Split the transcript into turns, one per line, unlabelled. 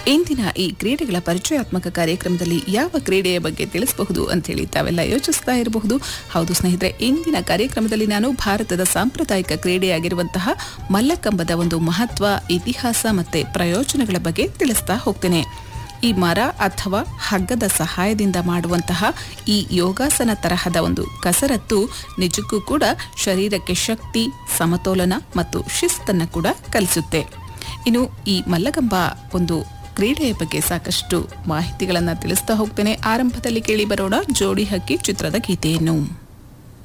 ಇಂದಿನ ಈ ಕ್ರೀಡೆಗಳ ಪರಿಚಯಾತ್ಮಕ ಕಾರ್ಯಕ್ರಮದಲ್ಲಿ ಯಾವ ಕ್ರೀಡೆಯ ಬಗ್ಗೆ ತಿಳಿಸಬಹುದು ಅಂತ ಹೇಳಿ ತಾವೆಲ್ಲ ಯೋಚಿಸ್ತಾ ಇರಬಹುದು ಹೌದು ಸ್ನೇಹಿತರೆ ಇಂದಿನ ಕಾರ್ಯಕ್ರಮದಲ್ಲಿ ನಾನು ಭಾರತದ ಸಾಂಪ್ರದಾಯಿಕ ಕ್ರೀಡೆಯಾಗಿರುವಂತಹ ಮಲ್ಲಕಂಬದ ಒಂದು ಮಹತ್ವ ಇತಿಹಾಸ ಮತ್ತೆ ಪ್ರಯೋಜನಗಳ ಬಗ್ಗೆ ತಿಳಿಸ್ತಾ ಹೋಗ್ತೇನೆ ಈ ಮರ ಅಥವಾ ಹಗ್ಗದ ಸಹಾಯದಿಂದ ಮಾಡುವಂತಹ ಈ ಯೋಗಾಸನ ತರಹದ ಒಂದು ಕಸರತ್ತು ನಿಜಕ್ಕೂ ಕೂಡ ಶರೀರಕ್ಕೆ ಶಕ್ತಿ ಸಮತೋಲನ ಮತ್ತು ಶಿಸ್ತನ್ನು ಕೂಡ ಕಲಿಸುತ್ತೆ ಇನ್ನು ಈ ಮಲ್ಲಗಂಬ ಒಂದು ಕ್ರೀಡೆಯ ಬಗ್ಗೆ ಸಾಕಷ್ಟು ಮಾಹಿತಿಗಳನ್ನು ತಿಳಿಸ್ತಾ ಹೋಗ್ತೇನೆ ಆರಂಭದಲ್ಲಿ ಕೇಳಿ ಬರೋಣ ಜೋಡಿ ಹಕ್ಕಿ ಚಿತ್ರದ ಗೀತೆಯನ್ನು